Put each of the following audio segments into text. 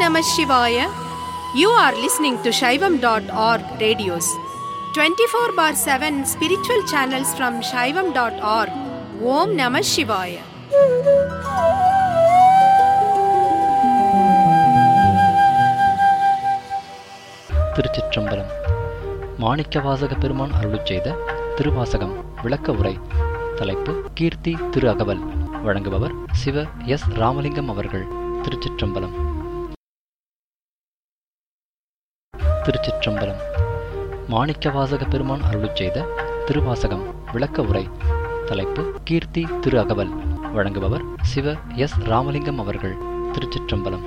Namah Shivaya. You are listening to Shaivam.org radios. 24 bar 7 spiritual channels from Shaivam.org. Om Namah Shivaya. திருச்சிற்றம்பலம் மாணிக்கவாசக பெருமான் அருளிச் செய்த திருவாசகம் விளக்க உரை தலைப்பு கீர்த்தி திரு அகவல் வழங்குபவர் சிவ எஸ் ராமலிங்கம் அவர்கள் திருச்சிற்றம்பலம் திருச்சிற்றம்பலம் மாணிக்கவாசக பெருமான் அருளிச் செய்த திருவாசகம் விளக்க உரை தலைப்பு கீர்த்தி திரு அகவல் வழங்குபவர் சிவ எஸ் ராமலிங்கம் அவர்கள் திருச்சிற்றம்பலம்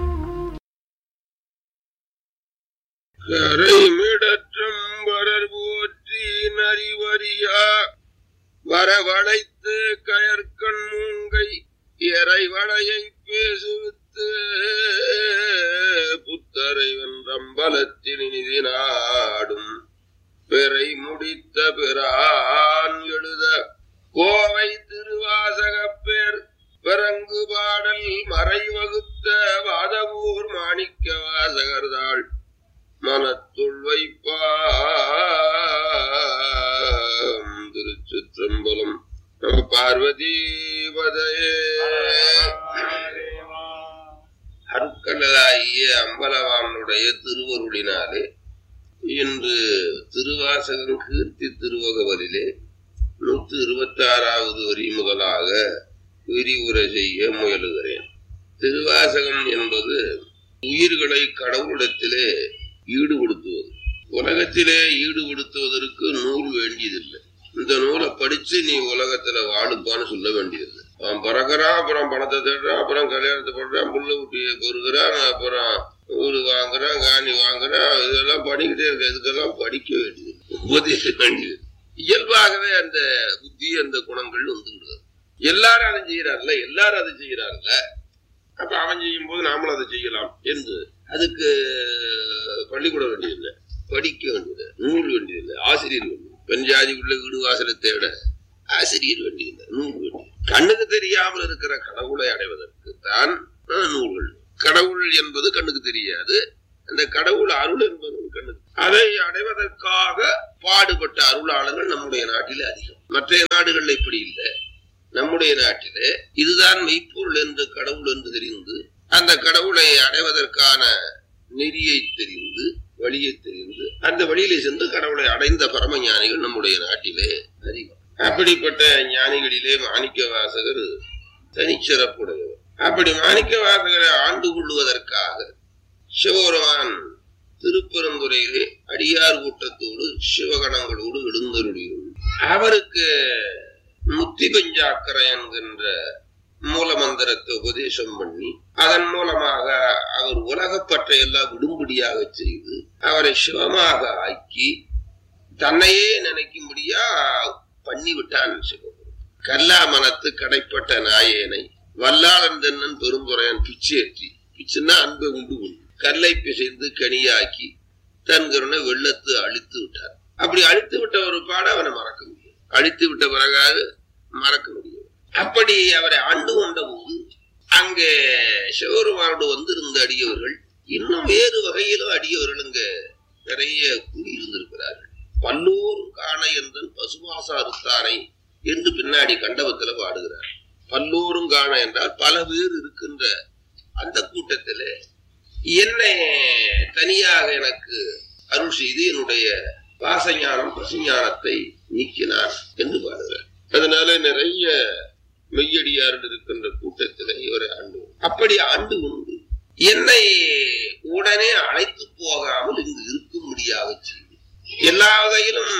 கரைமிடற்றும் வரர் போற்றி நரிவரியா வரவழைத்து கயற்கண் மூங்கை இறைவளையை பேசுவித்து புத்தரை வென்றம்பலத்தில் நிதி நாடும் பிறை முடித்த பிரான் எழுத கோவை திருவாசகப் பேர் பிறங்கு பாடல் மறைவகுத்த வாதவூர் மாணிக்க வாசகர்தாள் மனத்துள் வைப்பாம் திருச்சிற்றம்பலம் நம பார்வதி பதையே அருட்கடலாகிய அம்பலவானுடைய திருவருளினாலே இன்று திருவாசகம் கீர்த்தி திருவகவலிலே நூத்தி இருபத்தி ஆறாவது வரி முதலாக விரிவுரை செய்ய முயலுகிறேன் திருவாசகம் என்பது உயிர்களை கடவுளிடத்திலே ஈடுபடுத்துவது உலகத்திலே ஈடுபடுத்துவதற்கு நூல் வேண்டியதில்லை இந்த நூலை படிச்சு நீ உலகத்துல வாழுப்பான்னு சொல்ல வேண்டியது அவன் பிறக்கிறான் அப்புறம் பணத்தை தேடுறான் அப்புறம் கல்யாணத்தை பண்றான் புள்ள குட்டியை பொறுக்கிறான் அப்புறம் வீடு வாங்குறான் காணி வாங்குறான் இதெல்லாம் படிக்கிட்டே இருக்க இதுக்கெல்லாம் படிக்க வேண்டியது உபதேச வேண்டியது இயல்பாகவே அந்த புத்தி அந்த குணங்கள் வந்துவிடுது எல்லாரும் அதை செய்யறாருல எல்லாரும் அதை செய்யறாருல அப்ப அவன் செய்யும் போது நாமளும் அதை செய்யலாம் என்று அதுக்கு பள்ளிக்கூடம் வேண்டியதில்லை படிக்க வேண்டியது நூல் வேண்டியதில்லை ஆசிரியர் வேண்டியது பெண்ஜாதி உள்ள வீடு வாசலை தேட ஆசிரியர் வேண்டியதில்லை நூல் வேண்டியது கண்ணுக்கு தெரியாமல் இருக்கிற கடவுளை அடைவதற்கு தான் நூல்கள் கடவுள் என்பது கண்ணுக்கு தெரியாது அந்த கடவுள் அருள் என்பது கண்ணுக்கு அதை அடைவதற்காக பாடுபட்ட அருளாளர்கள் நம்முடைய நாட்டிலே அதிகம் மற்ற நாடுகள்ல இப்படி இல்லை நம்முடைய நாட்டிலே இதுதான் மெய்ப்பொருள் என்று கடவுள் என்று தெரிந்து அந்த கடவுளை அடைவதற்கான நெறியை தெரிந்து வழியை தெரிந்து அந்த வழியிலே சென்று கடவுளை அடைந்த பரம ஞானிகள் நம்முடைய நாட்டிலே அதிகம் அப்படிப்பட்ட ஞானிகளிலே மாணிக்க வாசகர் தனிச்சிறப்புடையவர் அப்படி மாணிக்க வாசகரை ஆண்டு கொள்வதற்காக சிவபெருமான் திருப்பெருந்துறையிலே அடியார் கூட்டத்தோடு சிவகணங்களோடு எழுந்தருளியும் அவருக்கு முத்தி பஞ்சாக்கரை என்கின்ற மூல மந்திரத்தை உபதேசம் பண்ணி அதன் மூலமாக அவர் உலகப்பற்றை எல்லாம் விடும்படியாக செய்து அவரை சிவமாக ஆக்கி தன்னையே நினைக்கும்படியா பண்ணி விட்டான் சிவபெருமான் கல்லாமனத்து கடைப்பட்ட நாயேனை வல்லாளன் தென்னன் பெருந்துரையன் பிச்சேற்றி பிச்சுன்னா அன்பை உண்டு கொண்டு கல்லை பிசைந்து கனியாக்கி தன் கருணை வெள்ளத்து அழித்து விட்டார் அப்படி அழித்து விட்ட ஒரு பாட அவனை மறக்க முடியும் அழித்து விட்ட பிறகாது மறக்க முடியும் அப்படி அவரை ஆண்டு கொண்ட போது அங்கே சிவருமானோடு வந்திருந்த அடியவர்கள் இன்னும் வேறு வகையிலும் அடியவர்கள் அங்க நிறைய கூடியிருந்திருக்கிறார்கள் பல்லோரும் காண என்றன் பசுவாசாருத்தானை என்று பின்னாடி கண்டவத்துல பாடுகிறார் பல்லோரும் காண என்றால் பல பேர் இருக்கின்ற அந்த கூட்டத்துல என்னை தனியாக எனக்கு அருள் செய்து என்னுடைய பாசஞானம் பசுஞானத்தை நீக்கினார் என்று பாடுகிறார் அதனால நிறைய மெய்யடியார்கள் இருக்கின்ற கூட்டத்தில் இவரை ஆண்டு அப்படி ஆண்டு உண்டு என்னை உடனே அழைத்து போகாமல் இங்கு இருக்கும்படியாக செய்து எல்லா வகையிலும்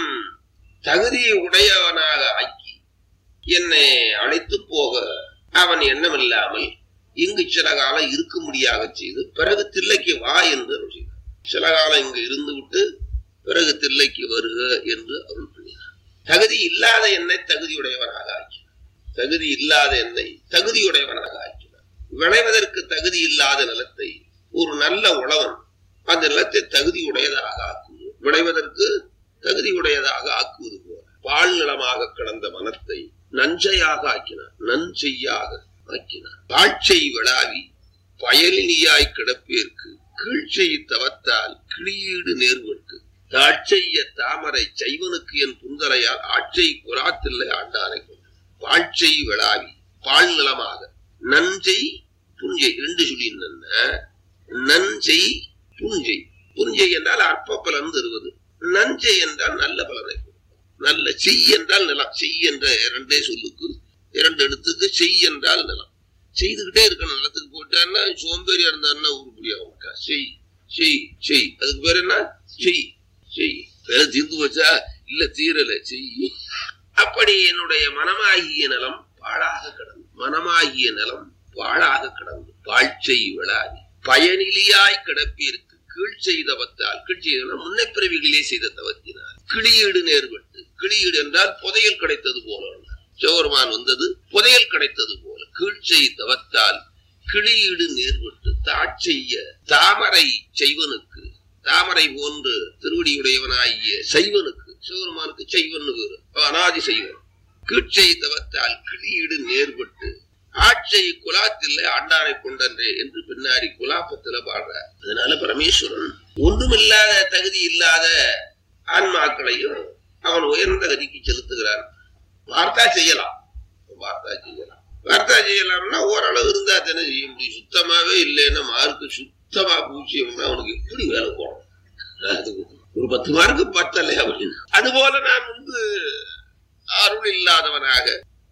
தகுதி உடையவனாக ஆக்கி என்னை அழைத்து போக அவன் எண்ணமில்லாமல் இங்கு சில காலம் இருக்கும்படியாக செய்து பிறகு தில்லைக்கு வா என்று அருள் செய்தார் சில காலம் இங்கு இருந்து விட்டு பிறகு தில்லைக்கு வருக என்று அருள் பண்ணினார் தகுதி இல்லாத என்னை தகுதியுடையவனாக ஆக்கினார் தகுதி இல்லாத என்னை தகுதியுடையவனாக ஆக்கினார் விளைவதற்கு தகுதி இல்லாத நிலத்தை ஒரு நல்ல உழவன் அந்த நிலத்தை தகுதியுடையதாக ஆக்குவது விளைவதற்கு தகுதியுடையதாக ஆக்குவது போல பால் நிலமாக கிடந்த மனத்தை நஞ்சையாக ஆக்கினார் நஞ்செய்யாக ஆக்கினார் காட்சை விழாவி பயலினியாய் கிடப்பேற்கு கீழ்ச்செய் தவத்தால் கிளியீடு நேர்வட்டு தாட்செய்ய தாமரை சைவனுக்கு என் புந்தரையால் ஆட்சை குலாத்தில்லை ஆண்டானை கொண்டு பாழ்ச்சை விழாவி பால் நிலமாக நஞ்சை புஞ்சை ரெண்டு சொல்லி நஞ்சை புஞ்சை புஞ்சை என்றால் அற்ப பலன் தருவது நஞ்சை என்றால் நல்ல பலனை கொடுக்கும். நல்ல செய் என்றால் நிலம் செய் என்ற இரண்டே சொல்லுக்கு இரண்டு எழுத்துக்கு செய் என்றால் நிலம் செய்துகிட்டே இருக்கணும் நிலத்துக்கு போட்டான்னா சோம்பேறியா இருந்தாருன்னா உருப்படியா மாட்டா செய் செய் செய் அதுக்கு பேர் என்ன செய் செய் வேலை தீர்ந்து வச்சா இல்ல தீரல செய் அப்படி என்னுடைய மனமாகிய நிலம் பாழாக கிடந்து மனமாகிய நிலம் பாழாக கிடந்து பாழ்ச்செய் விழாதி பயனிலியாய் கிடப்பிற்கு கீழ் செய்தவத்தால் கீழ் செய்த முன்னை பிறவிகளிலே செய்த தவத்தினார் கிளியீடு நேர்பட்டு கிளியீடு என்றால் புதையல் கிடைத்தது போல சிவபெருமான் வந்தது புதையல் கிடைத்தது போல கீழ்ச்செய் தவத்தால் கிளியீடு நேர்பட்டு தாட்செய்ய தாமரை செய்வனுக்கு தாமரை போன்று திருவடியுடையவனாகிய சைவனுக்கு சிவபெருமானுக்கு செய்வன் வேறு அனாதி செய்வன் கீழ்ச்செய் தவத்தால் கிளியீடு நேர்பட்டு ஆட்சை குலாத்தில் ஆண்டானை கொண்டன்றே என்று பின்னாடி குலாப்பத்துல பாடுறார் அதனால பரமேஸ்வரன் ஒன்றுமில்லாத தகுதி இல்லாத ஆன்மாக்களையும் அவன் உயர்ந்த கதிக்கு செலுத்துகிறான் வார்த்தா செய்யலாம் வார்த்தா செய்யலாம் வார்த்தா செய்யலாம்னா ஓரளவு இருந்தா தானே செய்ய முடியும் சுத்தமாவே இல்லைன்னா மார்க்கு சுத்தமா பூச்சியம்னா அவனுக்கு எப்படி வேலை போடும் அது ஒரு பத்து மார்க்கு பத்தலை அப்படின்னு அதுபோல நான் வந்து அருள் இல்லாதவனாக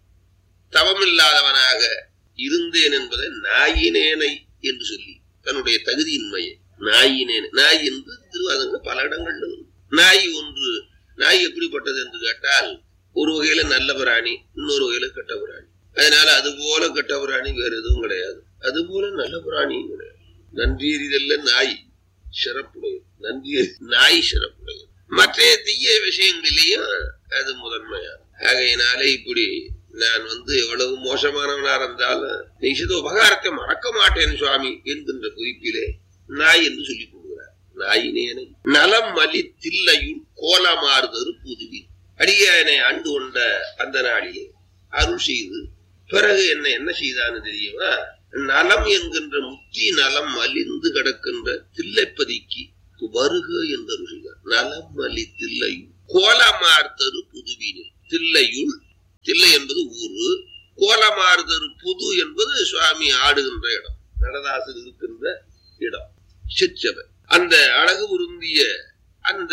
தவம் இல்லாதவனாக இருந்தேன் என்பதை நாயினேனை என்று சொல்லி தன்னுடைய தகுதியின்மையை நாயினேன் நாய் என்று திருவாதங்கள் பல இடங்கள்ல வரும். நாய் ஒன்று நாய் எப்படிப்பட்டது என்று கேட்டால் ஒரு வகையில நல்ல பிராணி இன்னொரு வகையில கெட்ட பிராணி அதனால அது போல கெட்ட பிராணி வேற எதுவும் கிடையாது அது போல நல்ல பிராணியும் கிடையாது நன்றீரிதல்ல நாய் சிறப்புடையது நன்றி நாய் சிறப்புடையது மற்ற தீய விஷயங்களிலேயும் அது முதன்மையான ஆகையினாலே இப்படி நான் வந்து எவ்வளவு மோசமானவனா இருந்தாலும் நீ செய்த உபகாரத்தை மறக்க மாட்டேன் சுவாமி என்கின்ற குறிப்பிலே நாய் என்று சொல்லிக் கொடுக்கிறார் நாயினேனை நலம் மலி தில்லையுள் கோலமாறுதரு புதுவி அடியானை ஆண்டு கொண்ட அந்த நாளிலே அருள் செய்து பிறகு என்ன என்ன செய்தான்னு தெரியுமா நலம் என்கின்ற முத்தி நலம் அலிந்து கிடக்கின்ற தில்லைப்பதிக்கு வருக என்று அருள் செய்தார் நலம் அலி தில்லையுள் கோலமார்த்தரு புதுவினில் தில்லையுள் தில்லை என்பது ஊரு கோலமாறுதரு புது என்பது சுவாமி ஆடுகின்ற இடம் நடராசர் இருக்கின்ற இடம் சிற்றவை அந்த அழகு உருந்திய அந்த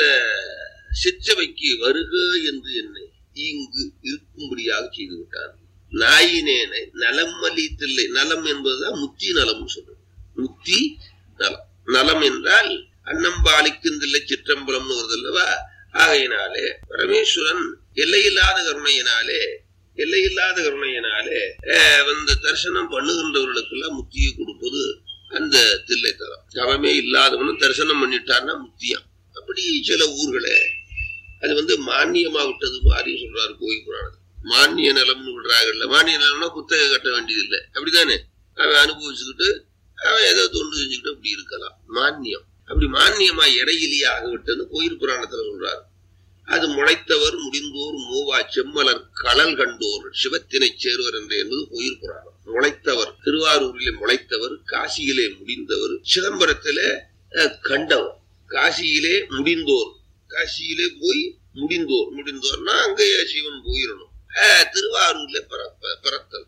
சிற்றவைக்கு வருக என்று என்னை இங்கு இருக்கும்படியாக செய்து விட்டார் நாயினேனை நலம் தில்லை நலம் என்பதுதான் முத்தி நலம் சொல்றது முத்தி நலம் நலம் என்றால் அன்னம்பாலிக்குந்தில்லை சிற்றம்பலம்னு வருது அல்லவா ஆகையினாலே பரமேஸ்வரன் எல்லையில்லாத கருணையினாலே எல்லையில்லாத கருணையினாலே அஹ், வந்து தரிசனம் பண்ணுகின்றவர்களுக்கெல்லாம் முத்தியை கொடுப்பது அந்த தில்லைத்தலம் அவமே இல்லாதவனும் தரிசனம் பண்ணிட்டான்னா முத்தியம் அப்படி சில ஊர்களே அது வந்து மானியமா விட்டது மாதிரி சொல்றாரு கோயில் புராணம் மானிய நிலம்னு விடுறாங்கல்ல மானிய நிலம்னா குத்தகை கட்ட வேண்டியதில்லை அப்படிதானே அவன் அனுபவிச்சுக்கிட்டு அவன் ஏதோ தொண்டு செஞ்சுக்கிட்டு அப்படி இருக்கலாம் மானியம் அப்படி மானியமா இறையிலியாக விட்டது கோயில் புராணத்துல சொல்றாரு அது முளைத்தவர் முடிந்தோர் மூவா செம்மலர் களல் கண்டோர் சிவத்தினை சேருவர் என்று என்பது கோயில் புராணம் முளைத்தவர் திருவாரூரிலே முளைத்தவர் காசியிலே முடிந்தவர் சிதம்பரத்திலே அஹ், கண்டவர் காசியிலே முடிந்தோர் காசியிலே போய் முடிந்தோர் முடிந்தோர்னா அங்கேயே சிவன் போயிடணும் அஹ், திருவாரூர்ல பிறப்ப- பிறத்தல்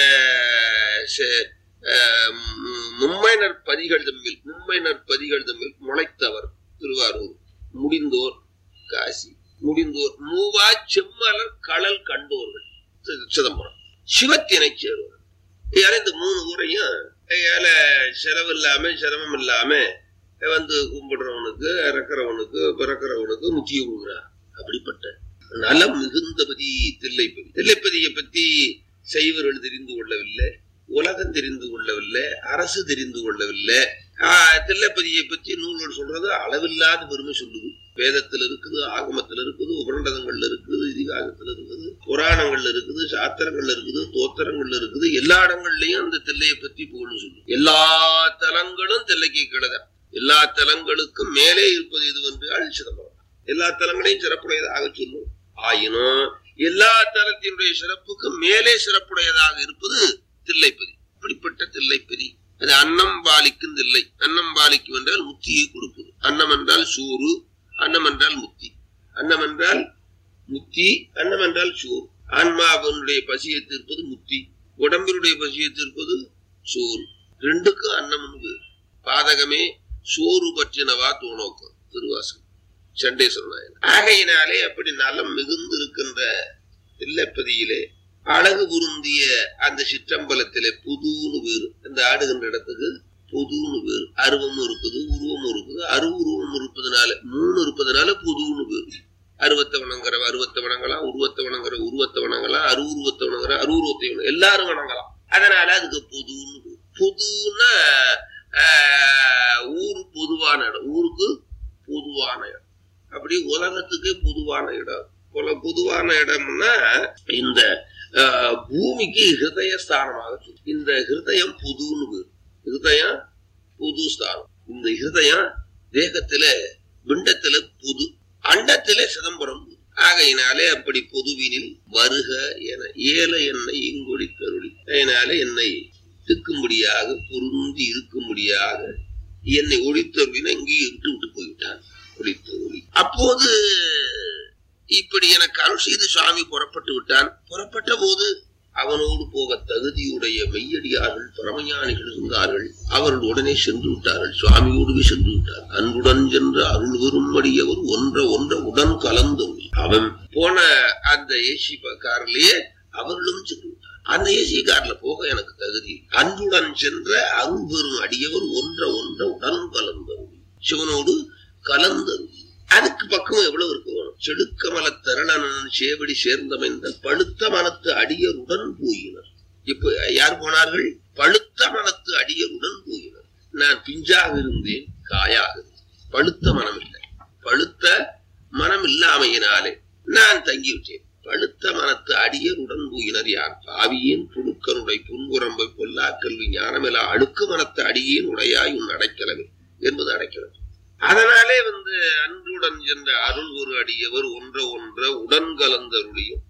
அஹ், சே- அஹ், மு- மும்மைனர் பதிகள் தம்மில் மும்மைனர் பதிகள் தம்மில் முளைத்தவர் திருவாரூர் முடிந்தோர் காசி முடிந்தோர் மூவா செம்மலர் களல் கண்டோர்கள் சி- சிதம்பரம் சிவத்தினை சேருவார் ஏன்னா இந்த மூணு ஊரையும் ஏல செலவு இல்லாம சிரமம் இல்லாம வந்து கும்பிடுறவனுக்கு இறக்குறவனுக்கு பிறக்கிறவனுக்கு முத்திய கொடுக்குறார் அப்படிப்பட்ட நலம் மிகுந்தபதி தில்லைப்பதி தில்லைப்பதியை பத்தி சைவர்கள் தெரிந்து கொள்ளவில்லை உலகம் தெரிந்து கொள்ளவில்லை அரசு தெரிந்து கொள்ளவில்லை ஆஹ், தில்லைப்பதியை பற்றி நூல்கள் சொல்றது அளவில்லாத பெருமை சொல்லுது வேதத்துல இருக்குது ஆகமத்துல இருக்குது உபண்டதங்கள்ல இருக்குது இதிகாசத்துல இருக்குது புராணங்கள்ல இருக்குது சாத்திரங்கள்ல இருக்குது தோத்திரங்கள்ல இருக்குது எல்லா இடங்கள்லயும் அந்த தில்லையை பத்தி புகழ்ந்து சொல்லும் எல்லா தலங்களும் தில்லைக்கு கிடதான் எல்லா தலங்களுக்கும் மேலே இருப்பது எது என்றால் சிதம்பரம் எல்லா தலங்களையும் சிறப்புடையதாக சொல்லும் ஆயினும் எல்லா தலத்தினுடைய சிறப்புக்கும் மேலே சிறப்புடையதாக இருப்பது தில்லைப்பதி இப்படிப்பட்ட தில்லைப்பதி அது அன்னம் பாலிக்கும் இல்லை அன்னம் பாலிக்கும் என்றால் முத்தியை கொடுப்பது அன்னம் என்றால் சோறு அன்னம் என்றால் முத்தி அன்னம் என்றால் முத்தி அன்னம் என்றால் சோறு ஆன்மாவனுடைய பசியை தீர்ப்பது முத்தி உடம்பினுடைய பசியை தீர்ப்பது சோறு ரெண்டுக்கும் அன்னம் உண்டு. பாதகமே சோறு பற்றினவா தோணோக்கம் திருவாசகம் சண்டேஸ்வரன் ஆகையினாலே அப்படி நலம் மிகுந்து இருக்கின்ற இல்லப்பதியிலே அழகு பொருந்திய அந்த சிற்றம்பலத்திலே புதுன்னு பேரு அந்த ஆடுகின்ற இடத்துக்கு புதுன்னு பேரு அருவமும் இருக்குது உருவமும் இருக்குது அருவுருவம் இருப்பதனால மூணு இருப்பதனால புதுன்னு பேரு அருவத்தை வணங்குற அருவத்தை வணங்கலாம் உருவத்தை வணங்குற உருவத்தை வணங்கலாம் அருவுருவத்தை வணங்குற அருவுருவத்தை வணங்க எல்லாரும் வணங்கலாம் அதனால அதுக்கு புதுன்னு பேரு. புதுன்னா ஆஹ், ஊரு பொதுவான இடம் ஊருக்கு பொதுவான இடம் அப்படி உலகத்துக்கே பொதுவான இடம் பொல- பொதுவான இடம்னா இந்த ஆஹ், பூமிக்கு ஹிருதய ஸ்தானமாக சொல்லு. இந்த ஹிருதயம் புதுன்னு பேரு. ஹிருதயம் புது ஸ்தானம் இந்த ஹிருதயம் தேகத்தில பிண்டத்தில புது அண்டத்தில சிதம்பரம் புது. ஆகையினாலே அப்படி பொதுவினில் வருக என ஏல என்னை இங்கொடி கருளி அதனால என்னை திக்கும்படியாக பொருந்தி இருக்கும்படியாக என்னை ஒளித்தருளின இங்கேயே விட்டு விட்டு போய்விட்டான் ஒளித்தருளி அப்போது இப்படி எனக்கு அருள் செய்து சுவாமி புறப்பட்டு விட்டான் புறப்பட்ட போது அவனோடு போக தகுதியுடைய மெய்யடியார்கள் பரமஞானிகள் இருந்தார்கள் அவர்கள் உடனே சென்று விட்டார்கள் சுவாமியோடுவே சென்று விட்டார் அன்புடன் சென்ற அருள் வரும்படியவர் ஒன்ற ஒன்ற உடன் கலந்து அவன் போன அந்த ஏசி காரிலேயே அவர்களும் சென்று விட்டார் அந்த ஏசி கார்ல போக எனக்கு தகுதி இல்லை. அன்புடன் சென்ற அருள் பெறும் அடியவர் ஒன்ற ஒன்ற உடன் கலந்தருள் சிவனோடு கலந்தருள் அதுக்கு பக்கம் எவ்வளவு இருக்கு வேணும் செடுக்கமல தரணன் சேவடி சேர்ந்தமைந்த பழுத்த மனத்து அடியருடன் போயினர் இப்ப யார் போனார்கள் பழுத்த மனத்து அடியருடன் போயினர் நான் பிஞ்சாக இருந்தேன் காயாக இருந்தேன். பழுத்த மனம் இல்லை பழுத்த மனம் இல்லாமையினாலே நான் தங்கிவிட்டேன் பழுத்த மனத்து அடியருடன் போயினர் யார் பாவியேன் புழுக்கனுடைய புன்குரம்பை பொல்லா கல்வி ஞானமெலா அழுக்கு மனத்து அடியேன் உடையாய் உன் அடைக்கலமே என்பது அடைக்கலம் அதனாலே வந்து அன்றுடன் சென்ற அருள் ஒரு அடியவர் ஒன்ற ஒன்ற உடன் கலந்தருளியும்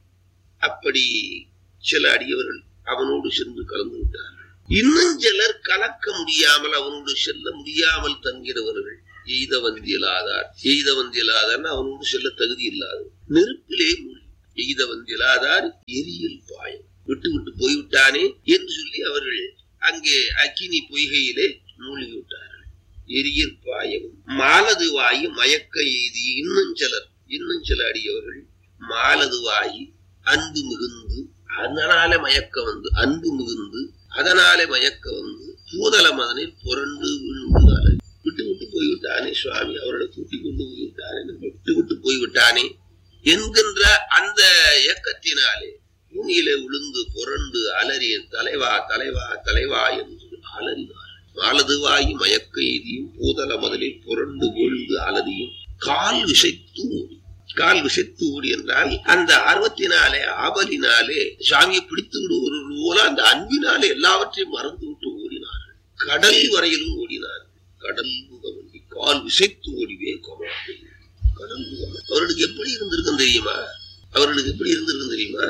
அப்படி சில அடியவர்கள் அவனோடு சென்று கலந்து விட்டார்கள் இன்னும் சிலர் கலக்க முடியாமல் அவனோடு செல்ல முடியாமல் தங்கிறவர்கள் எய்த வந்தியலாதார் எய்த வந்தியலாதார் அவனோடு செல்ல தகுதி இல்லாதவர் நெருப்பிலே மூழ்கி எய்த வந்தியலாதார் எரியில் பாயம் விட்டு விட்டு போய்விட்டானே என்று சொல்லி அவர்கள் அங்கே அக்கினி பொய்கையிலே மூழ்கி விட்டார்கள் எரியற் பாயவும் மாலது வாயி மயக்க எய்தி இன்னும் சிலர் இன்னும் சில அடியவர்கள் மாலது வாயி அன்பு மிகுந்து அதனால மயக்க வந்து அன்பு மிகுந்து அதனாலே மயக்க வந்து பூதல மதனில் புரண்டு விழுந்து அலறி. விட்டு விட்டு போய்விட்டானே சுவாமி அவரோட கூட்டிக் கொண்டு போய்விட்டானே விட்டு விட்டு போய்விட்டானே என்கின்ற அந்த இயக்கத்தினாலே பூமியிலே விழுந்து புரண்டு அலறிய தலைவா தலைவா தலைவா என்று அலறினார் மாலதுவாயி மயக்க எய்தியும் பூதல முதலில் புரண்டு விழுந்து அலறியும் கால் விசைத்து ஓடி கால் விசைத்து ஓடி என்றால் அந்த ஆர்வத்தினாலே ஆவலினாலே சாமியை பிடித்து விடுவது போல அந்த அன்பினாலே எல்லாவற்றையும் மறந்து விட்டு ஓடினார்கள் கடல் வரையிலும் ஓடினார்கள் கடல் முகவண்டி கால் விசைத்து ஓடி வேகமாக கடல் முகம் அவர்களுக்கு எப்படி இருந்திருக்கும் தெரியுமா அவர்களுக்கு எப்படி இருந்திருக்கும் தெரியுமா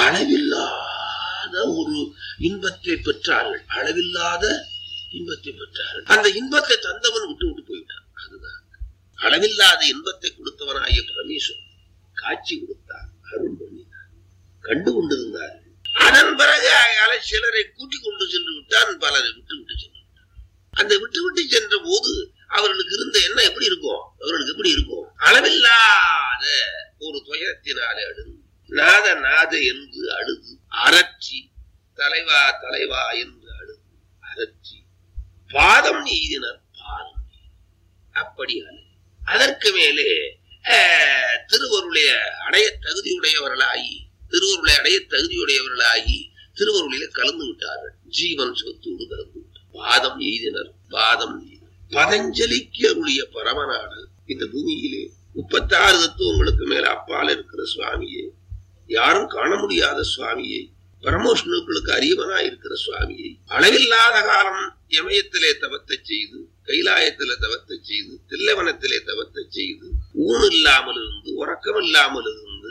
அளவில்லாத ஒரு இன்பத்தை பெற்றார்கள் அளவில்லாத இன்பத்தை பெற்றார்கள் அந்த இன்பத்தை தந்தவன் விட்டு விட்டு போய்விட்டான் அதுதான் அளவில்லாத இன்பத்தை கொடுத்தவனாகிய பரமேஸ்வரன் காட்சி கொடுத்தார் அருள் பண்ணினார் கண்டு கொண்டிருந்தார்கள் அதன் பிறகு அயால சிலரை கூட்டிக் கொண்டு சென்று விட்டான் பலரை விட்டு விட்டு சென்று விட்டான். அந்த விட்டு விட்டு சென்ற போது அவர்களுக்கு இருந்த எண்ணம் எப்படி இருக்கும் அவர்களுக்கு எப்படி இருக்கும் அளவில்லாத ஒரு துயரத்தினாலே அழுது நாத நாத என்று அழுது அரற்றி தலைவா தலைவா என்று அழுது அரற்றி பாதம் நீதினர் பாதம் அப்படி அழு அதற்கு மேலே அஹ், திருவருளைய அடைய தகுதியுடையவர்களாகி திருவருளை அடைய தகுதியுடையவர்களாகி திருவருளில கலந்து விட்டார்கள் ஜீவன் சொத்தோடு கலந்து விட்டார் பாதம் எய்தினர் பாதம் எய்தினர் பதஞ்சலிக்கு அருளிய பரமநாடு இந்த பூமியிலே முப்பத்தாறு தத்துவங்களுக்கு மேல அப்பால் இருக்கிற சுவாமியே யாரும் காண முடியாத சுவாமியை பரமோஷ்ணுக்களுக்கு அறியவனா இருக்கிற சுவாமியை அளவில்லாத காலம் இமயத்திலே தவத்தை செய்து கைலாயத்திலே தவத்தை செய்து தில்லவனத்திலே தவத்தை செய்து ஊன் இல்லாமல் இருந்து உறக்கம் இல்லாமல் இருந்து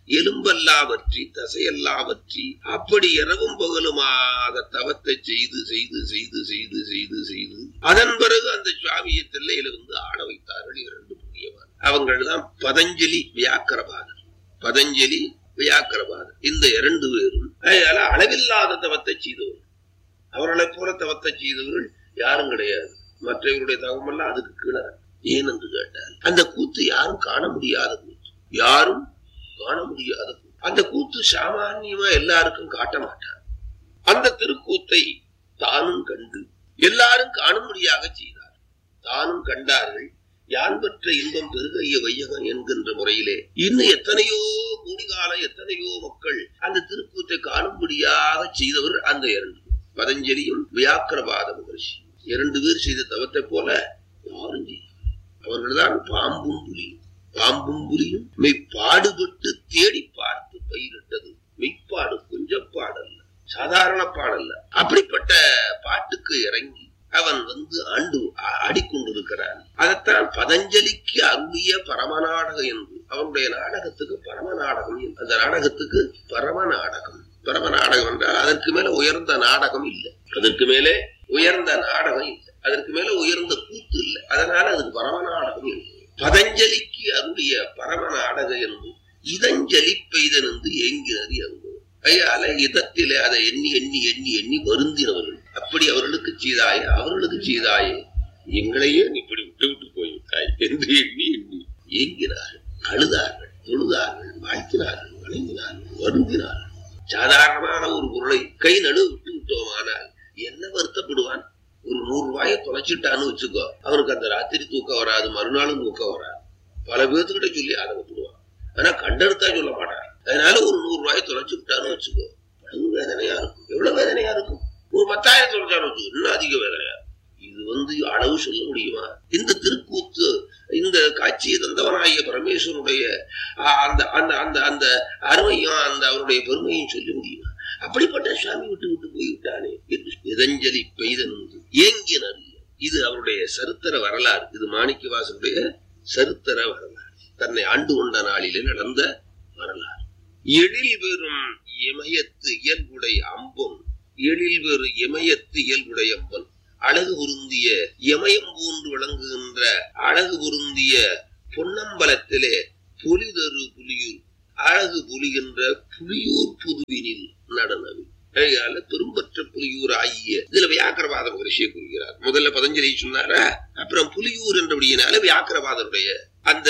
எலும்பெல்லாம் வற்றி தசையெல்லாம் வற்றி அப்படி இரவும் பகலுமாக தவத்தை செய்து செய்து செய்து செய்து செய்து செய்து அதன் பிறகு அந்த சுவாமியை தில்லையில வந்து ஆட வைத்தார்கள் இரண்டு புண்ணியவான் அவங்கள் தான் பதஞ்சலி வியாக்கரபாதர் பதஞ்சலி வியாக்கரபாதர் இந்த இரண்டு பேரும் அதனால அளவில்லாத தவத்தை செய்தவர்கள் அவர்களைப் போல தவத்தை செய்தவர்கள் யாரும் கிடையாது மற்றவர்களுடைய தவமெல்லாம் அதுக்கு கீழே ஏன் என்று கேட்டால் அந்த கூத்து யாரும் காண முடியாத கூத்து யாரும் காண முடியாத கூத்து அந்த கூத்து சாமான்யமா எல்லாருக்கும் காட்ட மாட்டார் அந்த திருக்கூத்தை தானும் கண்டு எல்லாரும் காணும்படியாக செய்தார் தானும் கண்டார்கள் யான் பெற்ற இன்பம் பெருகைய வையகம் என்கின்ற முறையிலே இன்னும் எத்தனையோ கோடிகாலம் எத்தனையோ மக்கள் அந்த திருக்கூத்தை காணும்படியாக செய்தவர் அந்த இரண்டு பேர். பதஞ்சலியும் வியாக்கரபாத மகர்ஷி இரண்டு பேர் செய்த தவத்தை போல யாரும் செய்ய அவர்கள்தான் பாம்பும் புலியும் பாம்பும் புலியும் மெய்ப்பாடுபட்டு தேடி பார்த்து பயிரிட்டது மெய்ப்பாடு கொஞ்சம் பாடல்ல சாதாரண பாடல்ல அப்படிப்பட்ட பாட்டுக்கு இறங்கி அவன் வந்து ஆண்டு ஆ- ஆடிக்கொண்டிருக்கிறான் அதைத்தான் பதஞ்சலிக்கு அருளிய பரமநாடகம் என்று அவனுடைய நாடகத்துக்கு பரம நாடகம் என்று. அந்த நாடகத்துக்கு பரம நாடகம் பரம நாடகம் என்றால் அதற்கு மேல உயர்ந்த நாடகம் இல்லை அதற்கு மேலே உயர்ந்த நாடகம் இல்லை அதற்கு மேல உயர்ந்த கூத்து இல்லை அதனால அதுக்கு பரம நாடகம் இல்லை பதஞ்சலிக்கு அருளிய பரம நாடகம் என்று இதஞ்சலி பெய்தன் என்று ஏங்கினது அங்கு ஐயால இதத்திலே அதை எண்ணி எண்ணி எண்ணி எண்ணி வருந்தினவர்கள் அப்படி அவர்களுக்கு செய்தாயே அவர்களுக்கு செய்தாயே எங்களையே நீ இப்படி விட்டு விட்டு போய்விட்டாய் என்று எண்ணி எண்ணி ஏங்கினார்கள் அழுதார்கள் தொழுதார்கள் வாழ்த்தினார்கள் வணங்கினார்கள் வருந்தினார்கள் சாதாரணமான ஒரு பொருளை கை நடுவு விட்டு விட்டோமானால் என்ன வருத்தப்படுவான் ஒரு நூறு ரூபாயை தொலைச்சிட்டான்னு வச்சுக்கோ அவனுக்கு அந்த ராத்திரி தூக்கம் வராது மறுநாளும் தூக்கம் வராது பல பேர்த்துக்கிட்ட சொல்லி ஆரம்பிடுவான் ஆனா கண்டெடுத்தா சொல்ல மாட்டான் அதனால ஒரு நூறு ரூபாயை தொலைச்சு விட்டான்னு வச்சுக்கோ பழகு வேதனையா இருக்கும் எவ்வளவு வேதனையா இருக்கும் ஒரு பத்தாயிரம் தொலைச்சாலும் வச்சுக்கோ இன்னும் அதிக வேதனையா இருக்கும். இது வந்து அளவு சொல்ல முடியுமா இந்த திருக்கூத்து இந்த காட்சியை தந்தவனாகிய பரமேஸ்வரனுடைய ஆ, அந்த அந்த அந்த அந்த அருமையும் அந்த அவருடைய பெருமையும் சொல்ல முடியுமா அப்படிப்பட்ட சுவாமி விட்டு விட்டு போய்விட்டானே என்று இதஞ்சலி பெய்தனு ஏங்கினர் இது அவருடைய சரித்திர வரலாறு இது மாணிக்கவாசனுடைய சரித்திர வரலாறு தன்னை ஆண்டு கொண்ட நாளிலே நடந்த வரலாறு எழில் பெறும் இமயத்து இயல்புடை அம்பும் எழில் பெறு இமயத்து இயல்புடை அம்பன் அழகு பொருந்திய இமயம் போன்று விளங்குகின்ற அழகு பொருந்திய பொன்னம்பலத்திலே பொலிதரு புலியூர் அழகு புலிகின்ற புலியூர் புதுவினில் நடனவில் ஆகையால பெரும்பற்ற புலியூர் ஆகிய இதுல வியாக்கரவாத மகரிஷியை குறிக்கிறார் முதல்ல பதஞ்சலி சொன்னாரா அப்புறம் புலியூர் என்றபடியினால வியாக்கரவாதருடைய அந்த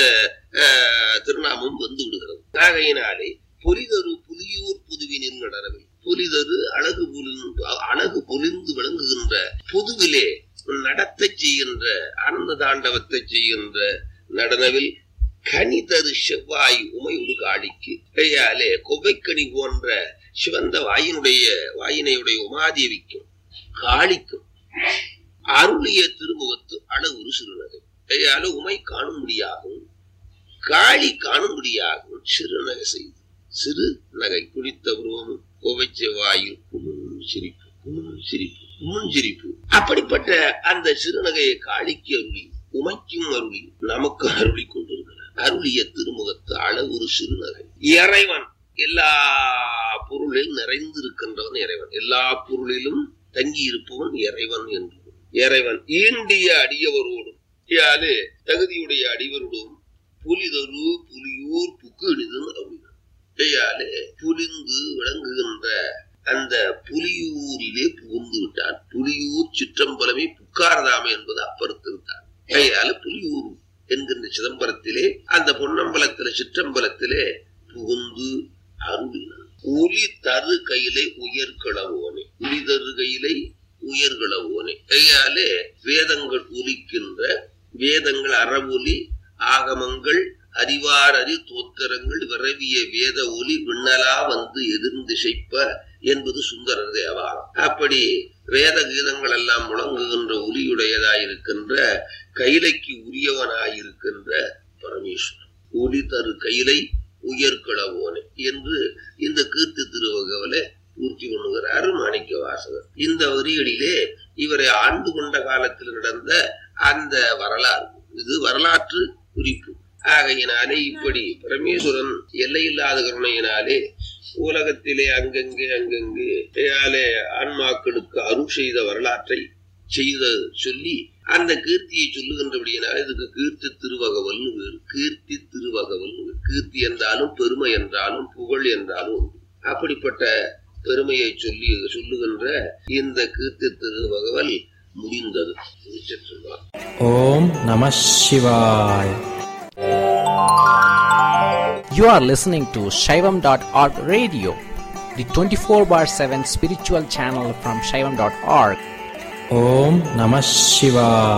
ஆஹ், திருநாமம் வந்து விடுகிறது ஆகையினாலே பொலிதரு புலியூர் புதுவினில் நடனவில் பொலிதரு அழகு பொலிந்து அழகு பொலிந்து விளங்குகின்ற புதுவிலே நடத்தை செய்கின்ற ஆனந்த தாண்டவத்தை செய்கின்ற நடனவில் கனி தரு செவ்வாய் உமையுடு காளிக்கு கையாலே கொவைக்கனி போன்ற சிவந்த வாயினுடைய வாயினையுடைய உமாதேவிக்கும் காளிக்கும் அருளிய திருமுகத்து அழகுரு சிறுநகை கையால உமை காணும்படியாகவும் காளி காணும்படியாகவும் சிறுநகை செய்து சிறு நகை குளித்த உருவமும் கோவை செவ்வாயில் குமுன் சிரிப்பு குமுன் சிரிப்பு குமுன் சிரிப்பு அப்படிப்பட்ட அந்த சிறுநகையை காளிக்கு அருளி உமைக்கும் அருளி நமக்கு அருளி கொண்டிருக்கிறார் அருளிய திருமுகத்து அளவுரு சிறுநகை இறைவன் எல்லா பொருளிலும் நிறைந்திருக்கின்றவன் இறைவன் எல்லா பொருளிலும் தங்கி இருப்பவன் இறைவன் என்று இறைவன் ஈண்டிய அடியவரோடும் யாலே தகுதியுடைய அடிவரோடும் புலிதரு புலியூர் புக்கு இனிதன் அப்படின்னா கையாலே புலிந்து விளங்குகின்ற அந்த புலியூரிலே புகுந்து விட்டான் புலியூர் சிற்றம்பலமே புக்காரதாமே என்பது அப்பறுத்திருந்தான் கையால புலியூர் என்கின்ற சிதம்பரத்திலே அந்த பொன்னம்பலத்திலே சிற்றம்பலத்திலே புகுந்து அருளினான் ஒலி தரு கையிலே உயர்களவோனே ஒலி தரு கையிலே உயர்களவோனே கையாலே வேதங்கள் ஒலிக்கின்ற வேதங்கள் அறவொலி ஆகமங்கள் அறிவார் அறி தோத்திரங்கள் விரவிய வேத ஒலி விண்ணலா வந்து எதிர்ந்திசைப்ப என்பது சுந்தரர் தேவாரம் அப்படி வேத கீதங்கள் எல்லாம் முழங்குகின்ற ஒலியுடையதாயிருக்கின்ற கைலைக்கு உரியவனாயிருக்கின்ற பரமேஸ்வரன் ஒலி தரு கைலை உயர்கிழவோனே என்று இந்த கீர்த்தி திருவகவலை பூர்த்தி பண்ணுகிறார் மாணிக்க வாசகர் இந்த வரிகளிலே இவரை ஆண்டு கொண்ட காலத்தில் நடந்த அந்த வரலாறு இது வரலாற்று குறிப்பு ஆகையினாலே இப்படி பரமேஸ்வரன் எல்லையில்லாத கருணையினாலே உலகத்திலே அங்கங்கே அங்கங்கே ஏழை ஆன்மாக்களுக்கு அருள் செய்த வரலாற்றை செய்த சொல்லி அந்த கீர்த்தியை சொல்லுகின்றபடியினால் இதுக்கு கீர்த்தி திருவகவல்னு வேறு கீர்த்தி திருவகவல்னு வேறு. கீர்த்தி என்றாலும் பெருமை என்றாலும் புகழ் என்றாலும் உண்டு. அப்படிப்பட்ட பெருமையை சொல்லி சொல்லுகின்ற இந்த கீர்த்தி திருவகவல் முடிந்தது திருச்சிற்றம்பலம். ஓம் நம சிவாய் You are listening to Shaivam.org radio, the 24 bar 7 spiritual channel from Shaivam.org. Om Namah Shivaya.